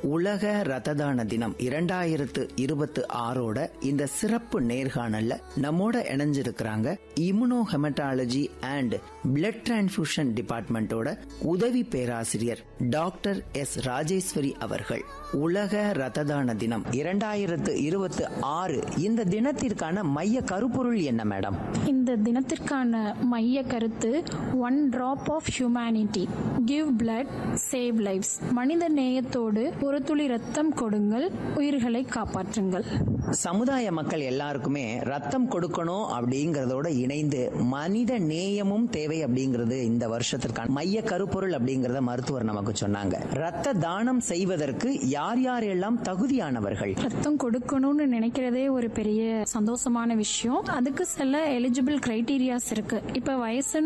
உலக ரத்த தான தினம் இரண்டாயிரத்து இருபத்தி ஆறோட இந்த சிறப்பு நேர்காணல்ல நம்மோட இணைஞ்சிருக்கிறாங்க immuno hematology and blood transfusion டிபார்ட்மெண்டோட உதவி பேராசிரியர் டாக்டர் எஸ் ராஜேஸ்வரி அவர்கள் உலக ரத்த தான தினம் இரண்டாயிரத்து இருபத்தி ஆறு இந்த தினத்திற்கான மைய கருப்பொருள் என்ன மேடம் இந்த தினத்திற்கான மைய கருத்து one drop of humanity give blood save lives மனித நேயத்தோடு ஒரு துளி ரத்தம் கொடுங்கள் உயிர்களை காப்பாற்றுங்கள் சமுதாய மக்கள் எல்லாருக்குமே ரத்தம் கொடுக்கணும் அப்படிங்கறதோட இணைந்து மனித நேயமும் தேவை அப்படிங்கிறது இந்த வருஷத்திற்கான மைய கருப்பொருள் அப்படிங்கறத மருத்துவர் நமக்கு சொன்னாங்க ரத்த தானம் செய்வதற்கு யார் யாரெல்லாம் தகுதியானவர்கள் ரத்தம் கொடுக்கணும்னு நினைக்கிறதே ஒரு பெரிய சந்தோஷமான விஷயம் அதுக்கு சில எலிஜிபிள் கிரைட்டீரியாஸ் இருக்கு இப்ப வயசுன்னு